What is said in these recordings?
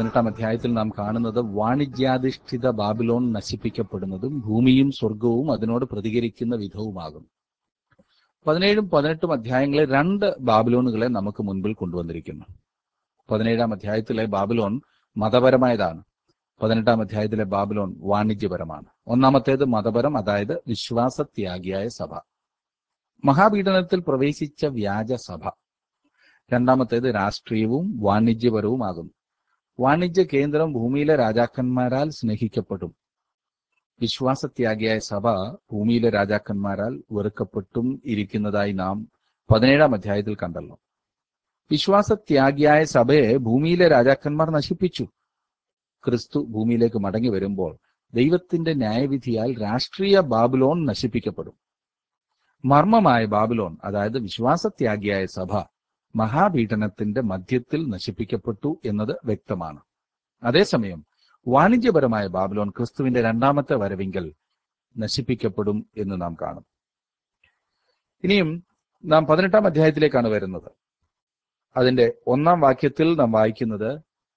പതിനെട്ടാം അധ്യായത്തിൽ നാം കാണുന്നത് വാണിജ്യാധിഷ്ഠിത ബാബിലോൺ നശിപ്പിക്കപ്പെടുന്നതും ഭൂമിയും സ്വർഗവും അതിനോട് പ്രതികരിക്കുന്ന വിധവുമാകും പതിനേഴും പതിനെട്ടും അധ്യായങ്ങളെ രണ്ട് ബാബിലോണുകളെ നമുക്ക് മുൻപിൽ കൊണ്ടുവന്നിരിക്കുന്നു പതിനേഴാം അധ്യായത്തിലെ ബാബിലോൺ മതപരമായതാണ് പതിനെട്ടാം അധ്യായത്തിലെ ബാബിലോൺ വാണിജ്യപരമാണ് ഒന്നാമത്തേത് മതപരം അതായത് വിശ്വാസത്യാഗിയായ സഭ മഹാപീഡനത്തിൽ പ്രവേശിച്ച വ്യാജ സഭ രണ്ടാമത്തേത് രാഷ്ട്രീയവും വാണിജ്യപരവുമാകുന്നു വാണിജ്യ കേന്ദ്രം ഭൂമിയിലെ രാജാക്കന്മാരാൽ സ്നേഹിക്കപ്പെടും വിശ്വാസത്യാഗിയായ സഭ ഭൂമിയിലെ രാജാക്കന്മാരാൽ വെറുക്കപ്പെട്ടും ഇരിക്കുന്നതായി നാം പതിനേഴാം അധ്യായത്തിൽ കണ്ടല്ലോ വിശ്വാസത്യാഗിയായ സഭയെ ഭൂമിയിലെ രാജാക്കന്മാർ നശിപ്പിച്ചു ക്രിസ്തു ഭൂമിയിലേക്ക് മടങ്ങി വരുമ്പോൾ ദൈവത്തിന്റെ ന്യായവിധിയാൽ രാഷ്ട്രീയ ബാബിലോൺ നശിപ്പിക്കപ്പെടും മർമ്മമായ ബാബിലോൺ അതായത് വിശ്വാസത്യാഗിയായ സഭ മഹാപീഡനത്തിന്റെ മധ്യത്തിൽ നശിപ്പിക്കപ്പെട്ടു എന്നത് വ്യക്തമാണ് അതേസമയം വാണിജ്യപരമായ ബാബിലോൺ ക്രിസ്തുവിന്റെ രണ്ടാമത്തെ വരവിങ്കൽ നശിപ്പിക്കപ്പെടും എന്ന് നാം കാണും ഇനിയും നാം പതിനെട്ടാം അധ്യായത്തിലേക്കാണ് വരുന്നത് അതിന്റെ ഒന്നാം വാക്യത്തിൽ നാം വായിക്കുന്നത്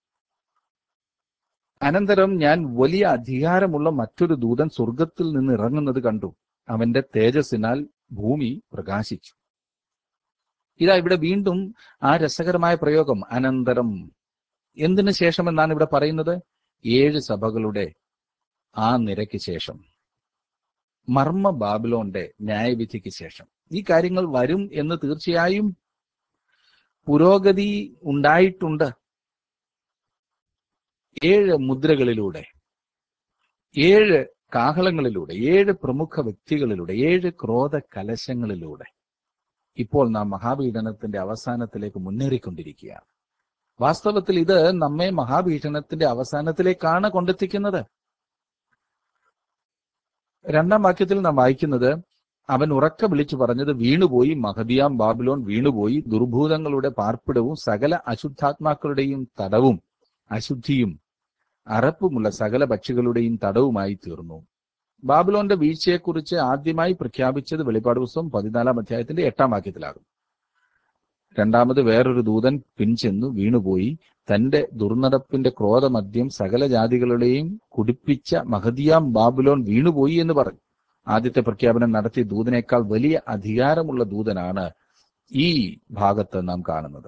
അനന്തരം ഞാൻ വലിയ അധികാരമുള്ള മറ്റൊരു ദൂതൻ സ്വർഗത്തിൽ നിന്ന് ഇറങ്ങുന്നത് കണ്ടു അവന്റെ തേജസ്സിനാൽ ഭൂമി പ്രകാശിച്ചു ഇതാ ഇവിടെ വീണ്ടും ആ രസകരമായ പ്രയോഗം അനന്തരം എന്തിനു ശേഷം എന്നാണ് ഇവിടെ പറയുന്നത് ഏഴ് സഭകളുടെ ആ നിരയ്ക്ക് ശേഷം മർമ്മ ബാബിലോന്റെ ന്യായവിധിക്ക് ശേഷം ഈ കാര്യങ്ങൾ വരും എന്ന് തീർച്ചയായും പുരോഗതി ഉണ്ടായിട്ടുണ്ട് ഏഴ് മുദ്രകളിലൂടെ ഏഴ് കാഹളങ്ങളിലൂടെ ഏഴ് പ്രമുഖ വ്യക്തികളിലൂടെ ഏഴ് ക്രോധ കലശങ്ങളിലൂടെ ഇപ്പോൾ നാം മഹാപീഡനത്തിന്റെ അവസാനത്തിലേക്ക് മുന്നേറിക്കൊണ്ടിരിക്കുകയാണ് വാസ്തവത്തിൽ ഇത് നമ്മെ മഹാപീഡനത്തിന്റെ അവസാനത്തിലേക്കാണ് കൊണ്ടെത്തിക്കുന്നത് രണ്ടാം വാക്യത്തിൽ നാം വായിക്കുന്നത് അവൻ ഉറക്ക വിളിച്ചു പറഞ്ഞത് വീണുപോയി മഹദിയാം ബാബിലോൺ വീണുപോയി ദുർഭൂതങ്ങളുടെ പാർപ്പിടവും സകല അശുദ്ധാത്മാക്കളുടെയും തടവും അശുദ്ധിയും അറപ്പുമുള്ള സകല പക്ഷികളുടെയും തടവുമായി തീർന്നു ബാബിലോന്റെ വീഴ്ചയെക്കുറിച്ച് ആദ്യമായി പ്രഖ്യാപിച്ചത് വെളിപ്പാട് പുസ്തകം പതിനാലാം അധ്യായത്തിന്റെ എട്ടാം വാക്യത്തിലാകും രണ്ടാമത് വേറൊരു ദൂതൻ പിൻചെന്നു വീണുപോയി തന്റെ ദുർനടപ്പിന്റെ ക്രോധമദ്യം സകല ജാതികളുടെയും കുടിപ്പിച്ച മഹദിയാം ബാബിലോൺ വീണുപോയി എന്ന് പറഞ്ഞു ആദ്യത്തെ പ്രഖ്യാപനം നടത്തിയ ദൂതനേക്കാൾ വലിയ അധികാരമുള്ള ദൂതനാണ് ഈ ഭാഗത്ത് നാം കാണുന്നത്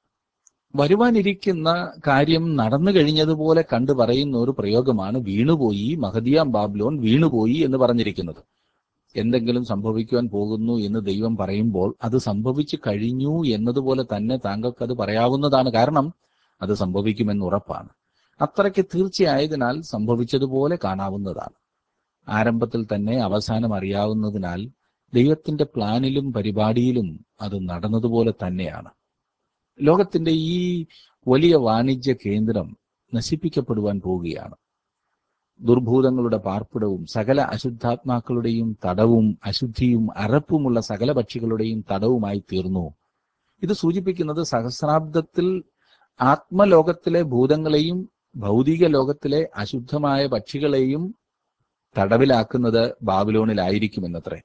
വരുവാനിരിക്കുന്ന കാര്യം നടന്നു കഴിഞ്ഞതുപോലെ കണ്ടു പറയുന്ന ഒരു പ്രയോഗമാണ് വീണുപോയി മഹദിയാം ബാബ്ലോൺ വീണുപോയി എന്ന് പറഞ്ഞിരിക്കുന്നത് എന്തെങ്കിലും സംഭവിക്കുവാൻ പോകുന്നു എന്ന് ദൈവം പറയുമ്പോൾ അത് സംഭവിച്ചു കഴിഞ്ഞു എന്നതുപോലെ തന്നെ താങ്കൾക്ക് അത് പറയാവുന്നതാണ് കാരണം അത് സംഭവിക്കുമെന്ന് ഉറപ്പാണ് അത്രയ്ക്ക് തീർച്ചയായതിനാൽ സംഭവിച്ചതുപോലെ കാണാവുന്നതാണ് ആരംഭത്തിൽ തന്നെ അവസാനം അറിയാവുന്നതിനാൽ ദൈവത്തിന്റെ പ്ലാനിലും പരിപാടിയിലും അത് നടന്നതുപോലെ തന്നെയാണ് ലോകത്തിന്റെ ഈ വലിയ വാണിജ്യ കേന്ദ്രം നശിപ്പിക്കപ്പെടുവാൻ പോവുകയാണ് ദുർഭൂതങ്ങളുടെ പാർപ്പിടവും സകല അശുദ്ധാത്മാക്കളുടെയും തടവും അശുദ്ധിയും അറപ്പുമുള്ള സകല പക്ഷികളുടെയും തടവുമായി തീർന്നു ഇത് സൂചിപ്പിക്കുന്നത് സഹസ്രാബ്ദത്തിൽ ആത്മലോകത്തിലെ ഭൂതങ്ങളെയും ഭൗതിക ലോകത്തിലെ അശുദ്ധമായ പക്ഷികളെയും തടവിലാക്കുന്നത് ബാബിലോണിലായിരിക്കുമെന്നത്രേ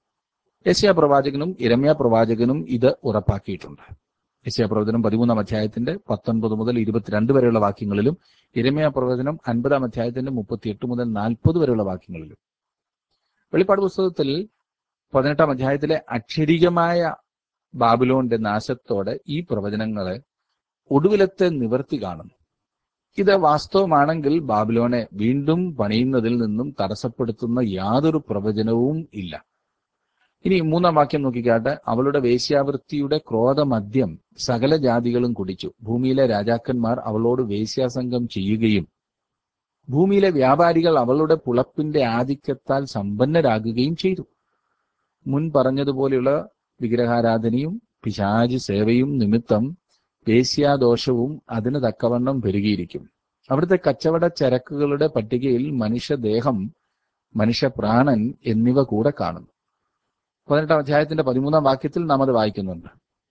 യശ്യാ പ്രവാചകനും ഇരമ്യ പ്രവാചകനും ഇത് ഉറപ്പാക്കിയിട്ടുണ്ട് യശ്യാ പ്രവചനം പതിമൂന്നാം അധ്യായത്തിന്റെ പത്തൊൻപത് മുതൽ ഇരുപത്തിരണ്ട് വരെയുള്ള വാക്യങ്ങളിലും ഇരമ്യ പ്രവചനം അൻപതാം അധ്യായത്തിന്റെ മുപ്പത്തിയെട്ട് മുതൽ നാൽപ്പത് വരെയുള്ള വാക്യങ്ങളിലും വെളിപ്പാട് പുസ്തകത്തിൽ പതിനെട്ടാം അധ്യായത്തിലെ അക്ഷരികമായ ബാബിലോണിന്റെ നാശത്തോടെ ഈ പ്രവചനങ്ങളെ ഒടുവിലത്തെ നിവർത്തി കാണുന്നു ഇത് വാസ്തവമാണെങ്കിൽ ബാബിലോനെ വീണ്ടും പണിയുന്നതിൽ നിന്നും തടസ്സപ്പെടുത്തുന്ന യാതൊരു പ്രവചനവും ഇല്ല ഇനി മൂന്നാം വാക്യം നോക്കിക്കാട്ടെ അവളുടെ വേശ്യാവൃത്തിയുടെ ക്രോധമദ്യം സകല ജാതികളും കുടിച്ചു ഭൂമിയിലെ രാജാക്കന്മാർ അവളോട് വേശ്യാസംഗം ചെയ്യുകയും ഭൂമിയിലെ വ്യാപാരികൾ അവളുടെ പുളപ്പിന്റെ ആധിക്യത്താൽ സമ്പന്നരാകുകയും ചെയ്തു മുൻ പറഞ്ഞതുപോലെയുള്ള വിഗ്രഹാരാധനയും പിശാചി സേവയും നിമിത്തം വേശ്യാദോഷവും അതിന് തക്കവണ്ണം പെരുകിയിരിക്കും അവിടുത്തെ കച്ചവട ചരക്കുകളുടെ പട്ടികയിൽ മനുഷ്യദേഹം മനുഷ്യപ്രാണൻ എന്നിവ കൂടെ കാണുന്നു പതിനെട്ടാം അധ്യായത്തിന്റെ പതിമൂന്നാം വാക്യത്തിൽ നാം അത് വായിക്കുന്നുണ്ട്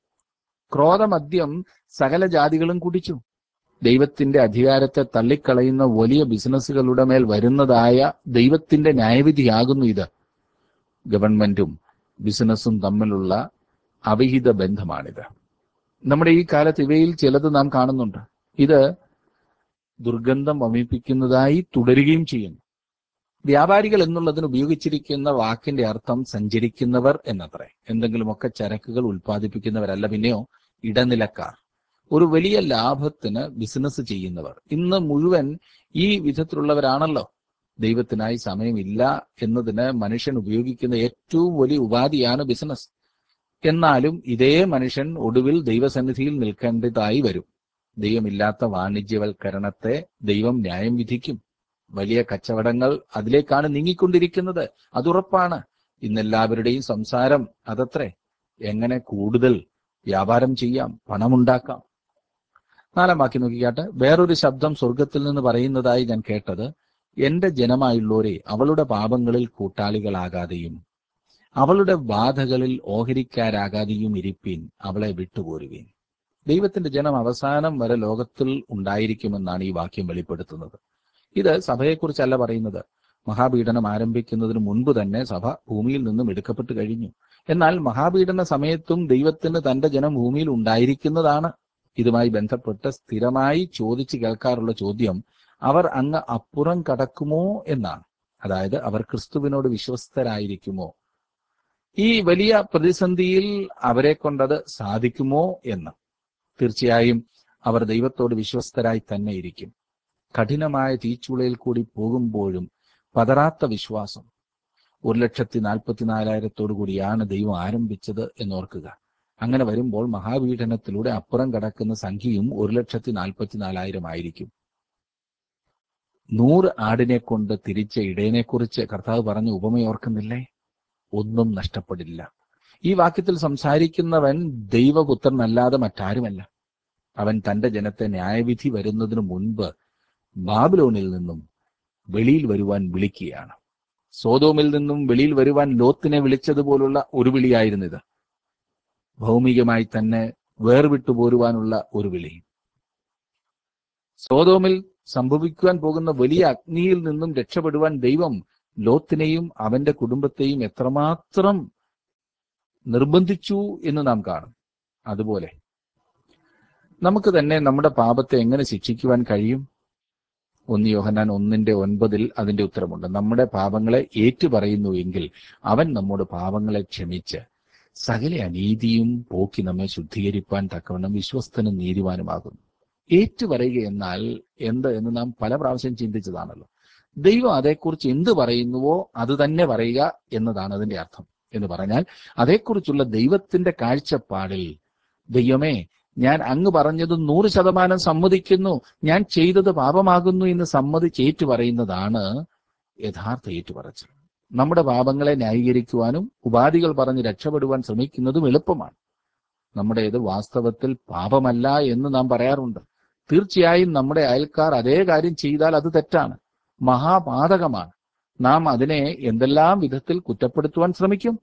ക്രോധമദ്യം സകല ജാതികളും കുടിച്ചു ദൈവത്തിന്റെ അധികാരത്തെ തള്ളിക്കളയുന്ന വലിയ ബിസിനസ്സുകളുടെ മേൽ വരുന്നതായ ദൈവത്തിന്റെ ന്യായവിധിയാകുന്നു ഇത് ഗവൺമെന്റും ബിസിനസ്സും തമ്മിലുള്ള അവിഹിത ബന്ധമാണിത് നമ്മുടെ ഈ കാലത്ത് ഇവയിൽ ചിലത് നാം കാണുന്നുണ്ട് ഇത് ദുർഗന്ധം വമിപ്പിക്കുന്നതായി തുടരുകയും ചെയ്യുന്നു വ്യാപാരികൾ എന്നുള്ളതിന് ഉപയോഗിച്ചിരിക്കുന്ന വാക്കിന്റെ അർത്ഥം സഞ്ചരിക്കുന്നവർ എന്നത്രേ എന്തെങ്കിലുമൊക്കെ ചരക്കുകൾ ഉൽപ്പാദിപ്പിക്കുന്നവരല്ല പിന്നെയോ ഇടനിലക്കാർ ഒരു വലിയ ലാഭത്തിന് ബിസിനസ് ചെയ്യുന്നവർ ഇന്ന് മുഴുവൻ ഈ വിധത്തിലുള്ളവരാണല്ലോ ദൈവത്തിനായി സമയമില്ല എന്നതിന് മനുഷ്യൻ ഉപയോഗിക്കുന്ന ഏറ്റവും വലിയ ഉപാധിയാണ് ബിസിനസ് എന്നാലും ഇതേ മനുഷ്യൻ ഒടുവിൽ ദൈവസന്നിധിയിൽ നിൽക്കേണ്ടതായി വരും ദൈവമില്ലാത്ത വാണിജ്യവൽക്കരണത്തെ ദൈവം ന്യായം വിധിക്കും വലിയ കച്ചവടങ്ങൾ അതിലേക്കാണ് നീങ്ങിക്കൊണ്ടിരിക്കുന്നത് അതുറപ്പാണ് ഇന്നെല്ലാവരുടെയും സംസാരം അതത്രേ എങ്ങനെ കൂടുതൽ വ്യാപാരം ചെയ്യാം പണമുണ്ടാക്കാം നാലാം വാക്യം നോക്കിക്കാട്ടെ വേറൊരു ശബ്ദം സ്വർഗത്തിൽ നിന്ന് പറയുന്നതായി ഞാൻ കേട്ടത് എന്റെ ജനമായുള്ളവരെ അവളുടെ പാപങ്ങളിൽ കൂട്ടാളികളാകാതെയും അവളുടെ ബാധകളിൽ ഓഹരിക്കാരാകാതെയും ഇരിപ്പീൻ അവളെ വിട്ടുപോരുവീൻ ദൈവത്തിന്റെ ജനം അവസാനം വരെ ലോകത്തിൽ ഉണ്ടായിരിക്കുമെന്നാണ് ഈ വാക്യം വെളിപ്പെടുത്തുന്നത് ഇത് സഭയെക്കുറിച്ചല്ല പറയുന്നത് മഹാപീഡനം ആരംഭിക്കുന്നതിന് മുൻപ് തന്നെ സഭ ഭൂമിയിൽ നിന്നും എടുക്കപ്പെട്ടു കഴിഞ്ഞു എന്നാൽ മഹാപീഡന സമയത്തും ദൈവത്തിന് തന്റെ ജനം ഭൂമിയിൽ ഉണ്ടായിരിക്കുന്നതാണ് ഇതുമായി ബന്ധപ്പെട്ട് സ്ഥിരമായി ചോദിച്ചു കേൾക്കാറുള്ള ചോദ്യം അവർ അങ്ങ് അപ്പുറം കടക്കുമോ എന്നാണ് അതായത് അവർ ക്രിസ്തുവിനോട് വിശ്വസ്തരായിരിക്കുമോ ഈ വലിയ പ്രതിസന്ധിയിൽ അവരെ കൊണ്ടത് സാധിക്കുമോ എന്ന് തീർച്ചയായും അവർ ദൈവത്തോട് വിശ്വസ്തരായി തന്നെ ഇരിക്കും കഠിനമായ തീച്ചുളയിൽ കൂടി പോകുമ്പോഴും പതറാത്ത വിശ്വാസം ഒരു ലക്ഷത്തി നാൽപ്പത്തിനാലായിരത്തോടു കൂടിയാണ് ദൈവം ആരംഭിച്ചത് എന്നോർക്കുക അങ്ങനെ വരുമ്പോൾ മഹാപീഡനത്തിലൂടെ അപ്പുറം കടക്കുന്ന സംഖ്യയും ഒരു ലക്ഷത്തി നാൽപ്പത്തിനാലായിരം ആയിരിക്കും നൂറ് ആടിനെ കൊണ്ട് തിരിച്ച ഇടയനെക്കുറിച്ച് കർത്താവ് പറഞ്ഞ ഉപമയോർക്കുന്നില്ലേ ഒന്നും നഷ്ടപ്പെടില്ല ഈ വാക്യത്തിൽ സംസാരിക്കുന്നവൻ ദൈവപുത്രനല്ലാതെ മറ്റാരുമല്ല അവൻ തന്റെ ജനത്തെ ന്യായവിധി വരുന്നതിനു മുൻപ് ബാബിലോണിൽ നിന്നും വെളിയിൽ വരുവാൻ വിളിക്കുകയാണ് സോതോമിൽ നിന്നും വെളിയിൽ വരുവാൻ ലോത്തിനെ വിളിച്ചതുപോലുള്ള ഒരു വിളിയായിരുന്നിത് ഭൗമികമായി തന്നെ വേർവിട്ടു പോരുവാനുള്ള ഒരു വിളി സോതോമിൽ സംഭവിക്കുവാൻ പോകുന്ന വലിയ അഗ്നിയിൽ നിന്നും രക്ഷപ്പെടുവാൻ ദൈവം ലോത്തിനെയും അവന്റെ കുടുംബത്തെയും എത്രമാത്രം നിർബന്ധിച്ചു എന്ന് നാം കാണും അതുപോലെ നമുക്ക് തന്നെ നമ്മുടെ പാപത്തെ എങ്ങനെ ശിക്ഷിക്കുവാൻ കഴിയും ഒന്ന് യോഹന്നാൻ ഒന്നിന്റെ ഒൻപതിൽ അതിന്റെ ഉത്തരമുണ്ട് നമ്മുടെ പാപങ്ങളെ ഏറ്റുപറയുന്നു എങ്കിൽ അവൻ നമ്മുടെ പാപങ്ങളെ ക്ഷമിച്ച് സകല അനീതിയും പോക്കി നമ്മെ ശുദ്ധീകരിപ്പാൻ തക്കവണ്ണം വിശ്വസ്തനും നീതിവാനുമാകുന്നു ഏറ്റുപറയുക എന്നാൽ എന്ത് എന്ന് നാം പല പ്രാവശ്യം ചിന്തിച്ചതാണല്ലോ ദൈവം അതേക്കുറിച്ച് എന്ത് പറയുന്നുവോ അത് തന്നെ പറയുക എന്നതാണ് അതിന്റെ അർത്ഥം എന്ന് പറഞ്ഞാൽ അതേക്കുറിച്ചുള്ള ദൈവത്തിന്റെ കാഴ്ചപ്പാടിൽ ദൈവമേ ഞാൻ അങ്ങ് പറഞ്ഞത് നൂറ് ശതമാനം സമ്മതിക്കുന്നു ഞാൻ ചെയ്തത് പാപമാകുന്നു എന്ന് സമ്മതിച്ച് ഏറ്റു പറയുന്നതാണ് യഥാർത്ഥ ഏറ്റുപറച്ചിൽ നമ്മുടെ പാപങ്ങളെ ന്യായീകരിക്കുവാനും ഉപാധികൾ പറഞ്ഞ് രക്ഷപ്പെടുവാൻ ശ്രമിക്കുന്നതും എളുപ്പമാണ് നമ്മുടേത് വാസ്തവത്തിൽ പാപമല്ല എന്ന് നാം പറയാറുണ്ട് തീർച്ചയായും നമ്മുടെ അയൽക്കാർ അതേ കാര്യം ചെയ്താൽ അത് തെറ്റാണ് മഹാപാതകമാണ് നാം അതിനെ എന്തെല്ലാം വിധത്തിൽ കുറ്റപ്പെടുത്തുവാൻ ശ്രമിക്കും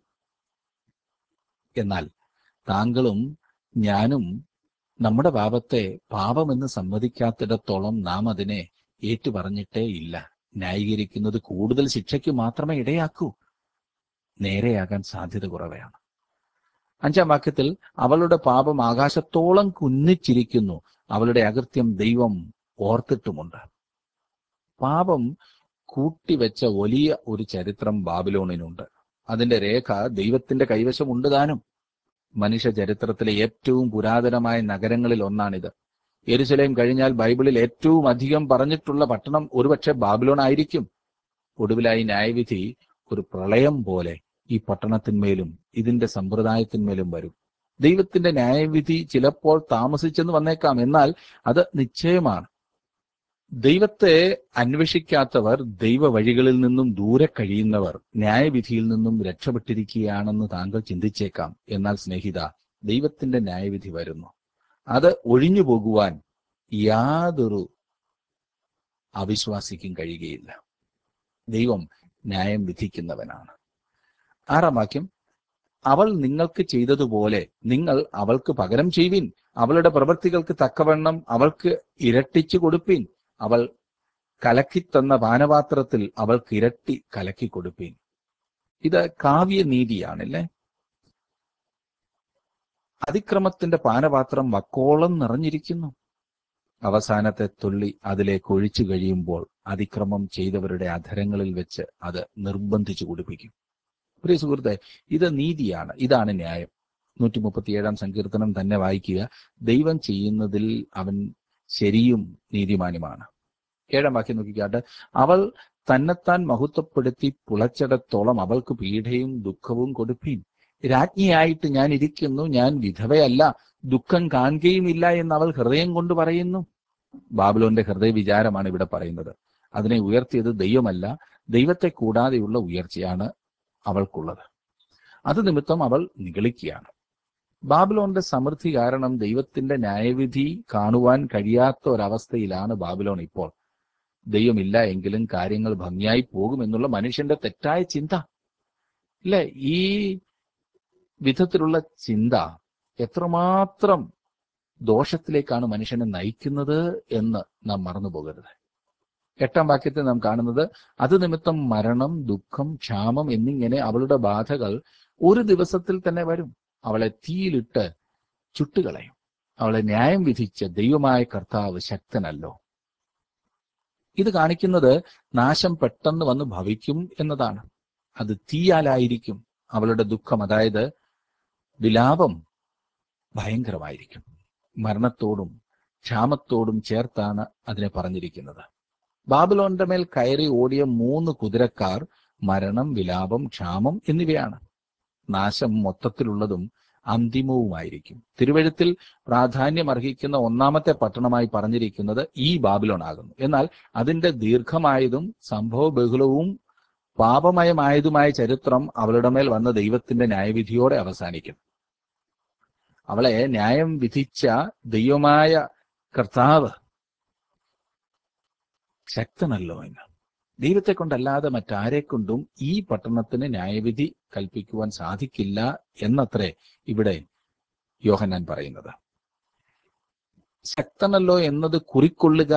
എന്നാൽ താങ്കളും ഞാനും നമ്മുടെ പാപത്തെ പാപമെന്ന് സമ്മതിക്കാത്തിടത്തോളം നാം അതിനെ ഏറ്റുപറഞ്ഞിട്ടേ ഇല്ല ന്യായീകരിക്കുന്നത് കൂടുതൽ ശിക്ഷയ്ക്ക് മാത്രമേ ഇടയാക്കൂ നേരെയാകാൻ സാധ്യത കുറവയാണ് അഞ്ചാം വാക്യത്തിൽ അവളുടെ പാപം ആകാശത്തോളം കുന്നിച്ചിരിക്കുന്നു അവളുടെ അകൃത്യം ദൈവം ഓർത്തിട്ടുമുണ്ട് പാപം കൂട്ടിവെച്ച വലിയ ഒരു ചരിത്രം ബാബിലോണിനുണ്ട് അതിന്റെ രേഖ ദൈവത്തിന്റെ കൈവശമുണ്ട് താനും മനുഷ്യ ചരിത്രത്തിലെ ഏറ്റവും പുരാതനമായ നഗരങ്ങളിൽ ഒന്നാണിത് യെരുസലേം കഴിഞ്ഞാൽ ബൈബിളിൽ ഏറ്റവും അധികം പറഞ്ഞിട്ടുള്ള പട്ടണം ഒരുപക്ഷെ ബാബിലോൺ ആയിരിക്കും ഒടുവിലായി ന്യായവിധി ഒരു പ്രളയം പോലെ ഈ പട്ടണത്തിന്മേലും ഇതിന്റെ സമ്പ്രദായത്തിന്മേലും വരും ദൈവത്തിന്റെ ന്യായവിധി ചിലപ്പോൾ താമസിച്ചെന്ന് വന്നേക്കാം എന്നാൽ അത് നിശ്ചയമാണ് ദൈവത്തെ അന്വേഷിക്കാത്തവർ ദൈവ വഴികളിൽ നിന്നും ദൂരെ കഴിയുന്നവർ ന്യായവിധിയിൽ നിന്നും രക്ഷപ്പെട്ടിരിക്കുകയാണെന്ന് താങ്കൾ ചിന്തിച്ചേക്കാം എന്നാൽ സ്നേഹിത ദൈവത്തിന്റെ ന്യായവിധി വരുന്നു അത് ഒഴിഞ്ഞു പോകുവാൻ യാതൊരു അവിശ്വാസിക്കും കഴിയുകയില്ല ദൈവം ന്യായം വിധിക്കുന്നവനാണ് ആറാം വാക്യം അവൾ നിങ്ങൾക്ക് ചെയ്തതുപോലെ നിങ്ങൾ അവൾക്ക് പകരം ചെയ്യുവിൻ അവളുടെ പ്രവൃത്തികൾക്ക് തക്കവണ്ണം അവൾക്ക് ഇരട്ടിച്ചു കൊടുപ്പീൻ അവൾ കലക്കിത്തന്ന പാനപാത്രത്തിൽ അവൾക്ക് ഇരട്ടി കലക്കി കൊടുപ്പീൻ ഇത് കാവ്യനീതിയാണല്ലേ അതിക്രമത്തിന്റെ പാനപാത്രം വക്കോളം നിറഞ്ഞിരിക്കുന്നു അവസാനത്തെ തുള്ളി അതിലേക്ക് ഒഴിച്ചു കഴിയുമ്പോൾ അതിക്രമം ചെയ്തവരുടെ അധരങ്ങളിൽ വെച്ച് അത് നിർബന്ധിച്ചു കുടിപ്പിക്കും പ്രിയ സുഹൃത്തെ ഇത് നീതിയാണ് ഇതാണ് ന്യായം നൂറ്റി മുപ്പത്തിയേഴാം സങ്കീർത്തനം തന്നെ വായിക്കുക ദൈവം ചെയ്യുന്നതിൽ അവൻ ശരിയും നീതിമാനുമാണ് ഏഴാം വാക്യം നോക്കിക്കാട്ടെ അവൾ തന്നെത്താൻ മഹത്വപ്പെടുത്തി പുളച്ചിടത്തോളം അവൾക്ക് പീഡയും ദുഃഖവും കൊടുപ്പീൻ രാജ്ഞിയായിട്ട് ഞാൻ ഇരിക്കുന്നു ഞാൻ വിധവയല്ല ദുഃഖം കാണുകയുമില്ല എന്ന് അവൾ ഹൃദയം കൊണ്ട് പറയുന്നു ബാബിലോന്റെ ഹൃദയ വിചാരമാണ് ഇവിടെ പറയുന്നത് അതിനെ ഉയർത്തിയത് ദൈവമല്ല ദൈവത്തെ കൂടാതെയുള്ള ഉയർച്ചയാണ് അവൾക്കുള്ളത് അത് നിമിത്തം അവൾ നിഗളിക്കുകയാണ് ബാബിലോന്റെ സമൃദ്ധി കാരണം ദൈവത്തിന്റെ ന്യായവിധി കാണുവാൻ കഴിയാത്ത ഒരവസ്ഥയിലാണ് ബാബിലോൺ ഇപ്പോൾ ദൈവമില്ല എങ്കിലും കാര്യങ്ങൾ ഭംഗിയായി പോകുമെന്നുള്ള മനുഷ്യന്റെ തെറ്റായ ചിന്ത ഇല്ലേ ഈ വിധത്തിലുള്ള ചിന്ത എത്രമാത്രം ദോഷത്തിലേക്കാണ് മനുഷ്യനെ നയിക്കുന്നത് എന്ന് നാം മറന്നു പോകരുത് എട്ടാം വാക്യത്തിൽ നാം കാണുന്നത് അത് നിമിത്തം മരണം ദുഃഖം ക്ഷാമം എന്നിങ്ങനെ അവളുടെ ബാധകൾ ഒരു ദിവസത്തിൽ തന്നെ വരും അവളെ തീയിലിട്ട് ചുട്ടുകളയും അവളെ ന്യായം വിധിച്ച ദൈവമായ കർത്താവ് ശക്തനല്ലോ ഇത് കാണിക്കുന്നത് നാശം പെട്ടെന്ന് വന്ന് ഭവിക്കും എന്നതാണ് അത് തീയാലായിരിക്കും അവളുടെ ദുഃഖം അതായത് വിലാപം ഭയങ്കരമായിരിക്കും മരണത്തോടും ക്ഷാമത്തോടും ചേർത്താണ് അതിനെ പറഞ്ഞിരിക്കുന്നത് ബാബിലോന്റെ മേൽ കയറി ഓടിയ മൂന്ന് കുതിരക്കാർ മരണം വിലാപം ക്ഷാമം എന്നിവയാണ് നാശം മൊത്തത്തിലുള്ളതും അന്തിമവുമായിരിക്കും തിരുവഴുത്തിൽ പ്രാധാന്യം അർഹിക്കുന്ന ഒന്നാമത്തെ പട്ടണമായി പറഞ്ഞിരിക്കുന്നത് ഈ ബാബിലോൺ ആകുന്നു എന്നാൽ അതിന്റെ ദീർഘമായതും സംഭവബഹുലവും പാപമയമായതുമായ ചരിത്രം അവളുടെ മേൽ വന്ന ദൈവത്തിന്റെ ന്യായവിധിയോടെ അവസാനിക്കും അവളെ ന്യായം വിധിച്ച ദൈവമായ കർത്താവ് ശക്തനല്ലോ എന്ന് ദൈവത്തെ കൊണ്ടല്ലാതെ മറ്റാരെ കൊണ്ടും ഈ പട്ടണത്തിന് ന്യായവിധി കൽപ്പിക്കുവാൻ സാധിക്കില്ല എന്നത്രേ ഇവിടെ യോഹന്നാൻ പറയുന്നത് ശക്തനല്ലോ എന്നത് കുറിക്കൊള്ളുക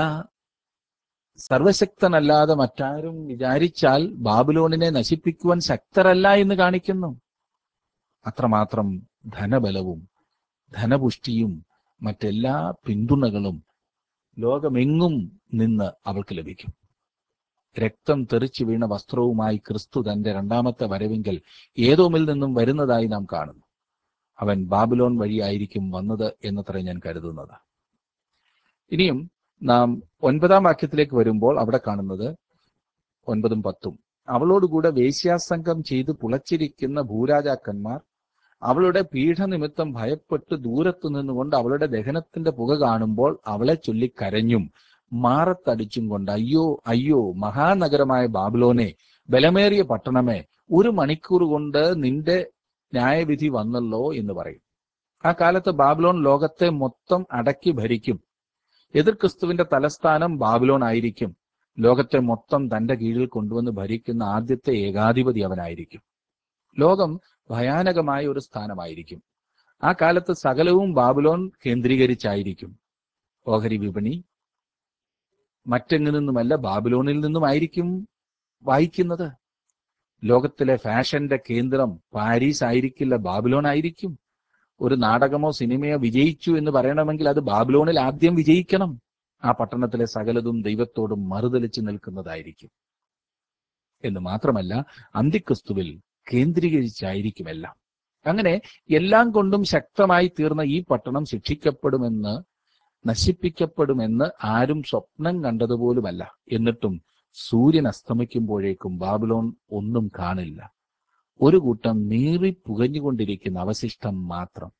സർവശക്തനല്ലാതെ മറ്റാരും വിചാരിച്ചാൽ ബാബിലോണിനെ നശിപ്പിക്കുവാൻ ശക്തരല്ല എന്ന് കാണിക്കുന്നു അത്രമാത്രം ധനബലവും ധനപുഷ്ടിയും മറ്റെല്ലാ പിന്തുണകളും ലോകമെങ്ങും നിന്ന് അവൾക്ക് ലഭിക്കും രക്തം തെറിച്ചു വീണ വസ്ത്രവുമായി ക്രിസ്തു തന്റെ രണ്ടാമത്തെ വരവെങ്കിൽ ഏതോമിൽ നിന്നും വരുന്നതായി നാം കാണുന്നു അവൻ ബാബിലോൺ വഴിയായിരിക്കും വന്നത് എന്നത്ര ഞാൻ കരുതുന്നത് ഇനിയും നാം ഒൻപതാം വാക്യത്തിലേക്ക് വരുമ്പോൾ അവിടെ കാണുന്നത് ഒൻപതും പത്തും അവളോടുകൂടെ വേശ്യാസംഘം ചെയ്ത് പുളച്ചിരിക്കുന്ന ഭൂരാജാക്കന്മാർ അവളുടെ പീഠനിമിത്തം ഭയപ്പെട്ട് ദൂരത്തു നിന്നുകൊണ്ട് അവളുടെ ദഹനത്തിന്റെ പുക കാണുമ്പോൾ അവളെ ചൊല്ലി കരഞ്ഞും മാറത്തടിച്ചും കൊണ്ട് അയ്യോ അയ്യോ മഹാനഗരമായ ബാബിലോനെ ബലമേറിയ പട്ടണമേ ഒരു മണിക്കൂർ കൊണ്ട് നിന്റെ ന്യായവിധി വന്നല്ലോ എന്ന് പറയും ആ കാലത്ത് ബാബിലോൺ ലോകത്തെ മൊത്തം അടക്കി ഭരിക്കും എതിർ ക്രിസ്തുവിന്റെ തലസ്ഥാനം ബാബിലോൺ ആയിരിക്കും ലോകത്തെ മൊത്തം തന്റെ കീഴിൽ കൊണ്ടുവന്ന് ഭരിക്കുന്ന ആദ്യത്തെ ഏകാധിപതി അവനായിരിക്കും ലോകം ഭയാനകമായ ഒരു സ്ഥാനമായിരിക്കും ആ കാലത്ത് സകലവും ബാബിലോൺ കേന്ദ്രീകരിച്ചായിരിക്കും ഓഹരി വിപണി മറ്റെങ്ങു നിന്നുമല്ല ബാബിലോണിൽ നിന്നുമായിരിക്കും വായിക്കുന്നത് ലോകത്തിലെ ഫാഷന്റെ കേന്ദ്രം പാരീസ് ആയിരിക്കില്ല ബാബിലോൺ ആയിരിക്കും ഒരു നാടകമോ സിനിമയോ വിജയിച്ചു എന്ന് പറയണമെങ്കിൽ അത് ബാബിലോണിൽ ആദ്യം വിജയിക്കണം ആ പട്ടണത്തിലെ സകലതും ദൈവത്തോടും മറുതലിച്ചു നിൽക്കുന്നതായിരിക്കും എന്ന് മാത്രമല്ല അന്തിക്രിസ്തുവിൽ കേന്ദ്രീകരിച്ചായിരിക്കും എല്ലാം അങ്ങനെ എല്ലാം കൊണ്ടും ശക്തമായി തീർന്ന ഈ പട്ടണം ശിക്ഷിക്കപ്പെടുമെന്ന് നശിപ്പിക്കപ്പെടുമെന്ന് ആരും സ്വപ്നം കണ്ടതുപോലുമല്ല എന്നിട്ടും സൂര്യൻ അസ്തമിക്കുമ്പോഴേക്കും ബാബിലോൺ ഒന്നും കാണില്ല ഒരു കൂട്ടം നീറി പുകഞ്ഞുകൊണ്ടിരിക്കുന്ന അവശിഷ്ടം മാത്രം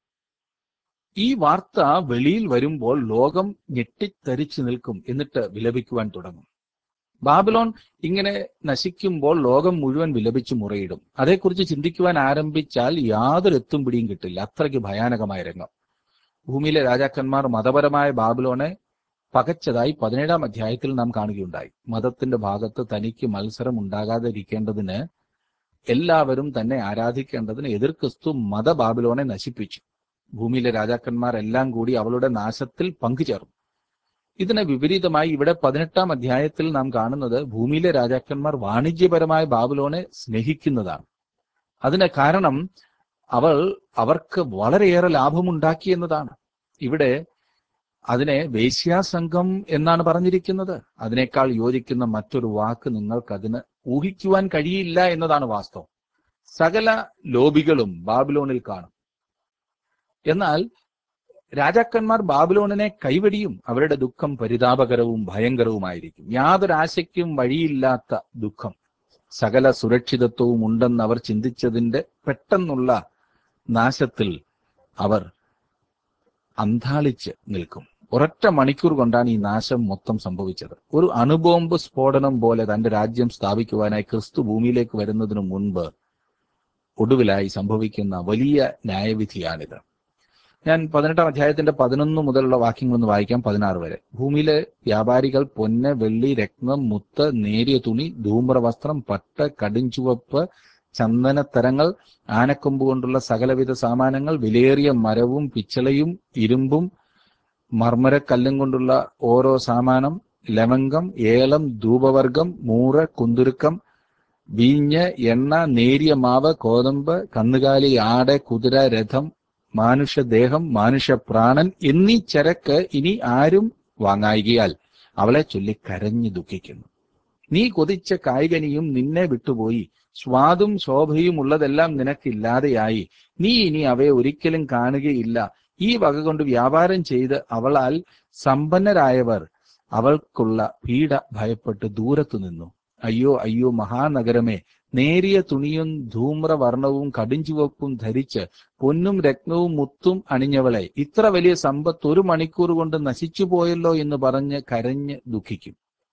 ഈ വാർത്ത വെളിയിൽ വരുമ്പോൾ ലോകം ഞെട്ടിത്തരിച്ചു നിൽക്കും എന്നിട്ട് വിലപിക്കുവാൻ തുടങ്ങും ബാബിലോൺ ഇങ്ങനെ നശിക്കുമ്പോൾ ലോകം മുഴുവൻ വിലപിച്ചു മുറയിടും അതേക്കുറിച്ച് ചിന്തിക്കുവാൻ ആരംഭിച്ചാൽ യാതൊരു എത്തും പിടിയും കിട്ടില്ല അത്രയ്ക്ക് ഭയാനകമായ രംഗം ഭൂമിയിലെ രാജാക്കന്മാർ മതപരമായ ബാബിലോണെ പകച്ചതായി പതിനേഴാം അധ്യായത്തിൽ നാം കാണുകയുണ്ടായി മതത്തിന്റെ ഭാഗത്ത് തനിക്ക് മത്സരം ഉണ്ടാകാതിരിക്കേണ്ടതിന് എല്ലാവരും തന്നെ ആരാധിക്കേണ്ടതിന് എതിർ ക്രിസ്തു മത ബാബിലോണെ നശിപ്പിച്ചു ഭൂമിയിലെ രാജാക്കന്മാർ എല്ലാം കൂടി അവളുടെ നാശത്തിൽ പങ്കുചേർന്നു ഇതിന് വിപരീതമായി ഇവിടെ പതിനെട്ടാം അധ്യായത്തിൽ നാം കാണുന്നത് ഭൂമിയിലെ രാജാക്കന്മാർ വാണിജ്യപരമായ ബാബിലോണെ സ്നേഹിക്കുന്നതാണ് അതിന് കാരണം അവൾ അവർക്ക് വളരെയേറെ ലാഭമുണ്ടാക്കി എന്നതാണ് ഇവിടെ അതിനെ വേശ്യാസംഘം എന്നാണ് പറഞ്ഞിരിക്കുന്നത് അതിനേക്കാൾ യോജിക്കുന്ന മറ്റൊരു വാക്ക് നിങ്ങൾക്ക് അതിന് ഊഹിക്കുവാൻ കഴിയില്ല എന്നതാണ് വാസ്തവം സകല ലോബികളും ബാബിലോണിൽ കാണും എന്നാൽ രാജാക്കന്മാർ ബാബിലോണിനെ കൈവടിയും അവരുടെ ദുഃഖം പരിതാപകരവും ഭയങ്കരവുമായിരിക്കും യാതൊരു ആശയ്ക്കും വഴിയില്ലാത്ത ദുഃഖം സകല സുരക്ഷിതത്വവും ഉണ്ടെന്ന് അവർ ചിന്തിച്ചതിന്റെ പെട്ടെന്നുള്ള നാശത്തിൽ അവർ അന്താളിച്ച് നിൽക്കും ഒരൊറ്റ മണിക്കൂർ കൊണ്ടാണ് ഈ നാശം മൊത്തം സംഭവിച്ചത് ഒരു അണുബോംബ് സ്ഫോടനം പോലെ തന്റെ രാജ്യം സ്ഥാപിക്കുവാനായി ക്രിസ്തു ഭൂമിയിലേക്ക് വരുന്നതിനു മുൻപ് ഒടുവിലായി സംഭവിക്കുന്ന വലിയ ന്യായവിധിയാണിത് ഞാൻ പതിനെട്ടാം അധ്യായത്തിന്റെ പതിനൊന്ന് മുതലുള്ള വാക്യങ്ങളൊന്ന് വായിക്കാം പതിനാറ് വരെ ഭൂമിയിലെ വ്യാപാരികൾ പൊന്ന് വെള്ളി രത്നം മുത്ത് നേരിയ തുണി ധൂമ്രവസ്ത്രം പട്ട് കടുംചുവപ്പ് ചന്ദനത്തരങ്ങൾ ആനക്കൊമ്പ് കൊണ്ടുള്ള സകലവിധ സാമാനങ്ങൾ വിലയേറിയ മരവും പിച്ചളയും ഇരുമ്പും മർമ്മരക്കല്ലും കൊണ്ടുള്ള ഓരോ സാമാനം ലവംഗം ഏലം ധൂപവർഗം മൂറ് കുന്തുരുക്കം വീഞ്ഞ് എണ്ണ നേരിയ മാവ് കോതമ്പ് കന്നുകാലി ആട് കുതിര രഥം മാനുഷദേഹം മാനുഷപ്രാണൻ എന്നീ ചരക്ക് ഇനി ആരും വാങ്ങായികയാൽ അവളെ ചൊല്ലി കരഞ്ഞു ദുഃഖിക്കുന്നു നീ കൊതിച്ച കായികനിയും നിന്നെ വിട്ടുപോയി സ്വാദും ശോഭയും ഉള്ളതെല്ലാം നിനക്കില്ലാതെയായി നീ ഇനി അവയെ ഒരിക്കലും കാണുകയില്ല ഈ വക കൊണ്ട് വ്യാപാരം ചെയ്ത് അവളാൽ സമ്പന്നരായവർ അവൾക്കുള്ള പീഡ ഭയപ്പെട്ട് ദൂരത്തു നിന്നു അയ്യോ അയ്യോ മഹാനഗരമേ നേരിയ തുണിയും ധൂമ്രവർണവും കടുംചുവപ്പും ധരിച്ച് പൊന്നും രത്നവും മുത്തും അണിഞ്ഞവളെ ഇത്ര വലിയ സമ്പത്ത് ഒരു മണിക്കൂർ കൊണ്ട് നശിച്ചു പോയല്ലോ എന്ന് പറഞ്ഞ് കരഞ്ഞ് ദുഃഖിക്കും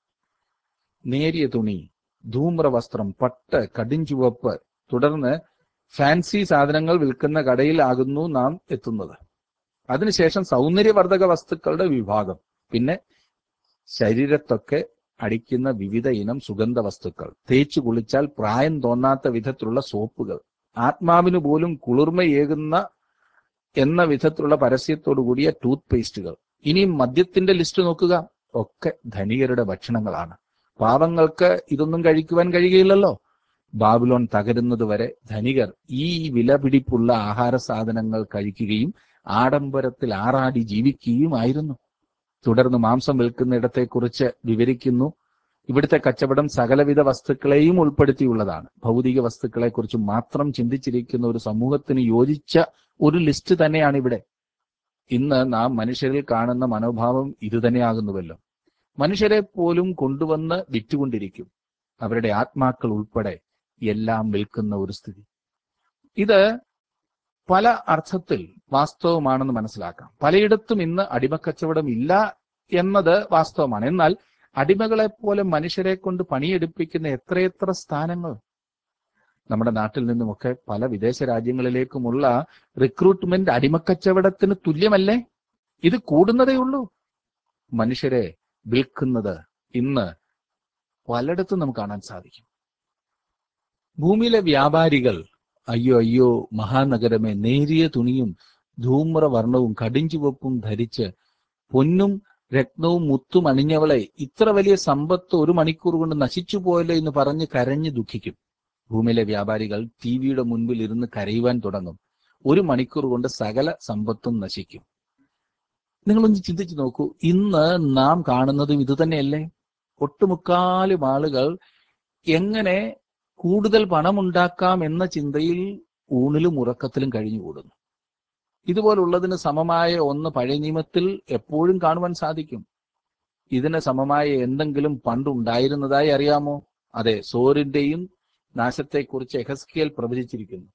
നേരിയ തുണി ധൂമ്രവസ്ത്രം പട്ട് കടുംചുവപ്പ് തുടർന്ന് ഫാൻസി സാധനങ്ങൾ വിൽക്കുന്ന കടയിലാകുന്നു നാം എത്തുന്നത് അതിനുശേഷം സൗന്ദര്യവർദ്ധക വസ്തുക്കളുടെ വിഭാഗം പിന്നെ ശരീരത്തൊക്കെ അടിക്കുന്ന വിവിധ ഇനം സുഗന്ധ വസ്തുക്കൾ തേച്ചു കുളിച്ചാൽ പ്രായം തോന്നാത്ത വിധത്തിലുള്ള സോപ്പുകൾ ആത്മാവിന് പോലും കുളിർമയേകുന്ന എന്ന വിധത്തിലുള്ള പരസ്യത്തോടു കൂടിയ ടൂത്ത് പേസ്റ്റുകൾ ഇനിയും മദ്യത്തിന്റെ ലിസ്റ്റ് നോക്കുക ഒക്കെ ധനികരുടെ ഭക്ഷണങ്ങളാണ് പാവങ്ങൾക്ക് ഇതൊന്നും കഴിക്കുവാൻ കഴിയുകയില്ലല്ലോ ബാബിലോൺ തകരുന്നത് വരെ ധനികർ ഈ വിലപിടിപ്പുള്ള ആഹാര സാധനങ്ങൾ കഴിക്കുകയും ആഡംബരത്തിൽ ആറാടി ജീവിക്കുകയുമായിരുന്നു തുടർന്ന് മാംസം വിൽക്കുന്നിടത്തെക്കുറിച്ച് വിവരിക്കുന്നു ഇവിടുത്തെ കച്ചവടം സകലവിധ വസ്തുക്കളെയും ഉൾപ്പെടുത്തിയുള്ളതാണ് ഭൗതിക വസ്തുക്കളെക്കുറിച്ച് മാത്രം ചിന്തിച്ചിരിക്കുന്ന ഒരു സമൂഹത്തിന് യോജിച്ച ഒരു ലിസ്റ്റ് തന്നെയാണ് ഇവിടെ ഇന്ന് നാം മനുഷ്യരിൽ കാണുന്ന മനോഭാവം ഇതുതന്നെയാകുന്നുവല്ലോ മനുഷ്യരെ പോലും കൊണ്ടുവന്ന് വിറ്റുകൊണ്ടിരിക്കും അവരുടെ ആത്മാക്കൾ ഉൾപ്പെടെ എല്ലാം വിൽക്കുന്ന ഒരു സ്ഥിതി ഇത് പല അർത്ഥത്തിൽ വാസ്തവമാണെന്ന് മനസ്സിലാക്കാം പലയിടത്തും ഇന്ന് അടിമക്കച്ചവടം ഇല്ല എന്നത് വാസ്തവമാണ് എന്നാൽ അടിമകളെ പോലെ മനുഷ്യരെ കൊണ്ട് പണിയെടുപ്പിക്കുന്ന എത്രയെത്ര സ്ഥാനങ്ങൾ നമ്മുടെ നാട്ടിൽ നിന്നുമൊക്കെ പല വിദേശ രാജ്യങ്ങളിലേക്കുമുള്ള റിക്രൂട്ട്മെന്റ് അടിമക്കച്ചവടത്തിന് തുല്യമല്ലേ ഇത് കൂടുന്നതേ ഉള്ളൂ മനുഷ്യരെ വിൽക്കുന്നത് ഇന്ന് പലയിടത്തും നമുക്ക് കാണാൻ സാധിക്കും ഭൂമിയിലെ വ്യാപാരികൾ അയ്യോ അയ്യോ മഹാനഗരമേ നേരിയ തുണിയും ധൂമ്രവർണവും കടിഞ്ചുവപ്പും ധരിച്ച് പൊന്നും രത്നവും മുത്തും അണിഞ്ഞവളെ ഇത്ര വലിയ സമ്പത്ത് ഒരു മണിക്കൂർ കൊണ്ട് നശിച്ചു പോയല്ലോ എന്ന് പറഞ്ഞ് കരഞ്ഞു ദുഃഖിക്കും ഭൂമിയിലെ വ്യാപാരികൾ ടി വിയുടെ മുൻപിൽ ഇരുന്ന് കരയുവാൻ തുടങ്ങും ഒരു മണിക്കൂർ കൊണ്ട് സകല സമ്പത്തും നശിക്കും നിങ്ങളൊന്ന് ചിന്തിച്ചു നോക്കൂ ഇന്ന് നാം കാണുന്നതും ഇത് തന്നെയല്ലേ ഒട്ടുമുക്കാലും ആളുകൾ എങ്ങനെ കൂടുതൽ പണമുണ്ടാക്കാം എന്ന ചിന്തയിൽ ഊണിലും ഉറക്കത്തിലും കഴിഞ്ഞുകൂടുന്നു ഇതുപോലുള്ളതിന് സമമായ ഒന്ന് പഴയ നിയമത്തിൽ എപ്പോഴും കാണുവാൻ സാധിക്കും ഇതിന് സമമായ എന്തെങ്കിലും പണ്ടുണ്ടായിരുന്നതായി അറിയാമോ അതെ സോറിന്റെയും നാശത്തെക്കുറിച്ച് എഹസ്കിയൽ പ്രവചിച്ചിരിക്കുന്നു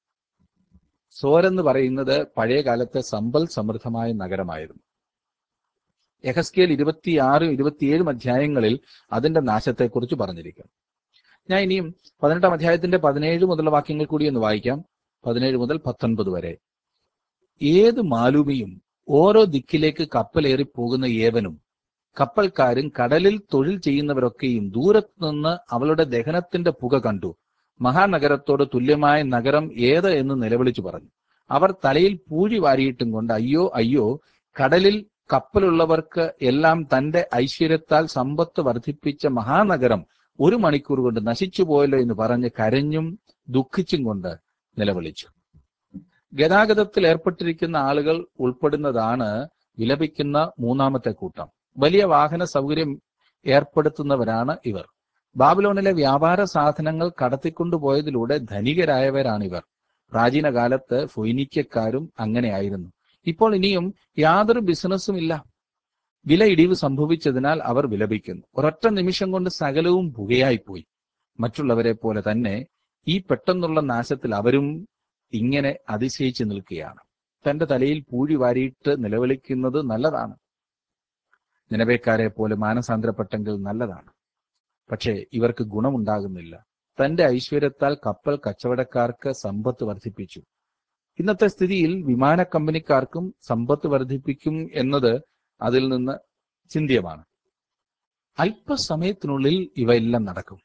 സോരെന്ന് പറയുന്നത് പഴയ കാലത്തെ സമ്പൽ സമൃദ്ധമായ നഗരമായിരുന്നു എഹസ്കിയൽ ഇരുപത്തിയാറും ഇരുപത്തിയേഴും അധ്യായങ്ങളിൽ അതിന്റെ നാശത്തെക്കുറിച്ച് പറഞ്ഞിരിക്കുന്നു ഞാൻ ഇനിയും പതിനെട്ടാം അധ്യായത്തിന്റെ പതിനേഴ് മുതലുള്ള വാക്യങ്ങൾ കൂടി ഒന്ന് വായിക്കാം പതിനേഴ് മുതൽ പത്തൊൻപത് വരെ ഏത് മാലൂമിയും ഓരോ ദിക്കിലേക്ക് കപ്പലേറി പോകുന്ന ഏവനും കപ്പൽക്കാരും കടലിൽ തൊഴിൽ ചെയ്യുന്നവരൊക്കെയും ദൂരത്ത് നിന്ന് അവളുടെ ദഹനത്തിന്റെ പുക കണ്ടു മഹാനഗരത്തോട് തുല്യമായ നഗരം ഏത് എന്ന് നിലവിളിച്ചു പറഞ്ഞു അവർ തലയിൽ പൂഴി വാരിയിട്ടും കൊണ്ട് അയ്യോ അയ്യോ കടലിൽ കപ്പലുള്ളവർക്ക് എല്ലാം തന്റെ ഐശ്വര്യത്താൽ സമ്പത്ത് വർദ്ധിപ്പിച്ച മഹാനഗരം ഒരു മണിക്കൂർ കൊണ്ട് നശിച്ചു പോയല്ലോ എന്ന് പറഞ്ഞ് കരഞ്ഞും ദുഃഖിച്ചും കൊണ്ട് നിലവിളിച്ചു ഗതാഗതത്തിൽ ഏർപ്പെട്ടിരിക്കുന്ന ആളുകൾ ഉൾപ്പെടുന്നതാണ് വിലപിക്കുന്ന മൂന്നാമത്തെ കൂട്ടം വലിയ വാഹന സൗകര്യം ഏർപ്പെടുത്തുന്നവരാണ് ഇവർ ബാബിലോണിലെ വ്യാപാര സാധനങ്ങൾ കടത്തിക്കൊണ്ടുപോയതിലൂടെ ധനികരായവരാണിവർ പ്രാചീന കാലത്ത് ഫൊയ്നിക്കക്കാരും അങ്ങനെയായിരുന്നു ഇപ്പോൾ ഇനിയും യാതൊരു ബിസിനസ്സും ഇല്ല വില ഇടിവ് സംഭവിച്ചതിനാൽ അവർ വിലപിക്കുന്നു ഒരൊറ്റ നിമിഷം കൊണ്ട് സകലവും പുകയായിപ്പോയി മറ്റുള്ളവരെ പോലെ തന്നെ ഈ പെട്ടെന്നുള്ള നാശത്തിൽ അവരും ഇങ്ങനെ അതിശയിച്ചു നിൽക്കുകയാണ് തന്റെ തലയിൽ പൂഴി വാരിയിട്ട് നിലവിളിക്കുന്നത് നല്ലതാണ് നിലവേക്കാരെ പോലെ മാനസാന്തരപ്പെട്ടെങ്കിൽ നല്ലതാണ് പക്ഷേ ഇവർക്ക് ഗുണമുണ്ടാകുന്നില്ല തന്റെ ഐശ്വര്യത്താൽ കപ്പൽ കച്ചവടക്കാർക്ക് സമ്പത്ത് വർദ്ധിപ്പിച്ചു ഇന്നത്തെ സ്ഥിതിയിൽ വിമാന കമ്പനിക്കാർക്കും സമ്പത്ത് വർദ്ധിപ്പിക്കും എന്നത് അതിൽ നിന്ന് ചിന്തിയമാണ് അല്പസമയത്തിനുള്ളിൽ ഇവയെല്ലാം നടക്കും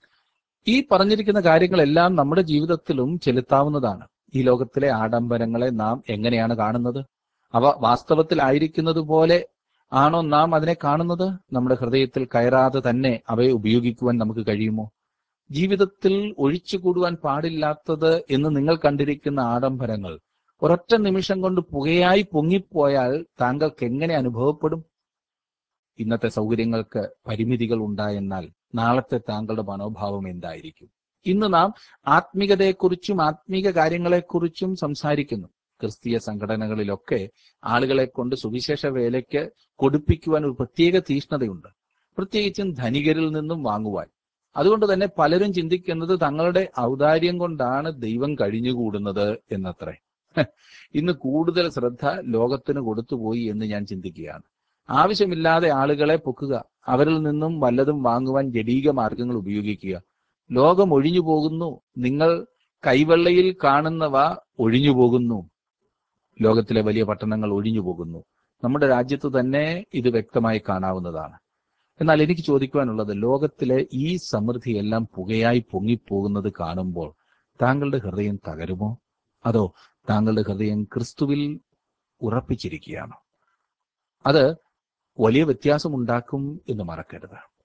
ഈ പറഞ്ഞിരിക്കുന്ന കാര്യങ്ങളെല്ലാം നമ്മുടെ ജീവിതത്തിലും ചെലുത്താവുന്നതാണ് ഈ ലോകത്തിലെ ആഡംബരങ്ങളെ നാം എങ്ങനെയാണ് കാണുന്നത് അവ വാസ്തവത്തിലായിരിക്കുന്നത് പോലെ ആണോ നാം അതിനെ കാണുന്നത് നമ്മുടെ ഹൃദയത്തിൽ കയറാതെ തന്നെ അവയെ ഉപയോഗിക്കുവാൻ നമുക്ക് കഴിയുമോ ജീവിതത്തിൽ ഒഴിച്ചുകൂടുവാൻ പാടില്ലാത്തത് എന്ന് നിങ്ങൾ കണ്ടിരിക്കുന്ന ആഡംബരങ്ങൾ ഒരൊറ്റ നിമിഷം കൊണ്ട് പുകയായി പൊങ്ങിപ്പോയാൽ താങ്കൾക്ക് എങ്ങനെ അനുഭവപ്പെടും ഇന്നത്തെ സൗകര്യങ്ങൾക്ക് പരിമിതികൾ ഉണ്ടായെന്നാൽ നാളത്തെ താങ്കളുടെ മനോഭാവം എന്തായിരിക്കും ഇന്ന് നാം ആത്മീകതയെക്കുറിച്ചും ആത്മീക കാര്യങ്ങളെക്കുറിച്ചും സംസാരിക്കുന്നു ക്രിസ്തീയ സംഘടനകളിലൊക്കെ ആളുകളെ കൊണ്ട് സുവിശേഷ വേലയ്ക്ക് കൊടുപ്പിക്കുവാൻ ഒരു പ്രത്യേക തീഷ്ണതയുണ്ട് പ്രത്യേകിച്ചും ധനികരിൽ നിന്നും വാങ്ങുവാൻ അതുകൊണ്ട് തന്നെ പലരും ചിന്തിക്കുന്നത് തങ്ങളുടെ ഔദാര്യം കൊണ്ടാണ് ദൈവം കഴിഞ്ഞുകൂടുന്നത് എന്നത്രേ ഇന്ന് കൂടുതൽ ശ്രദ്ധ ലോകത്തിന് കൊടുത്തുപോയി എന്ന് ഞാൻ ചിന്തിക്കുകയാണ് ആവശ്യമില്ലാതെ ആളുകളെ പൊക്കുക അവരിൽ നിന്നും വല്ലതും വാങ്ങുവാൻ ജഡീക മാർഗങ്ങൾ ഉപയോഗിക്കുക ലോകം ഒഴിഞ്ഞു പോകുന്നു നിങ്ങൾ കൈവെള്ളയിൽ കാണുന്നവ ഒഴിഞ്ഞു പോകുന്നു ലോകത്തിലെ വലിയ പട്ടണങ്ങൾ ഒഴിഞ്ഞു പോകുന്നു നമ്മുടെ രാജ്യത്ത് തന്നെ ഇത് വ്യക്തമായി കാണാവുന്നതാണ് എന്നാൽ എനിക്ക് ചോദിക്കുവാനുള്ളത് ലോകത്തിലെ ഈ സമൃദ്ധിയെല്ലാം പുകയായി പൊങ്ങിപ്പോകുന്നത് കാണുമ്പോൾ താങ്കളുടെ ഹൃദയം തകരുമോ അതോ താങ്കളുടെ ഹൃദയം ക്രിസ്തുവിൽ ഉറപ്പിച്ചിരിക്കുകയാണോ അത് വലിയ വ്യത്യാസമുണ്ടാക്കും എന്ന് മറക്കരുത്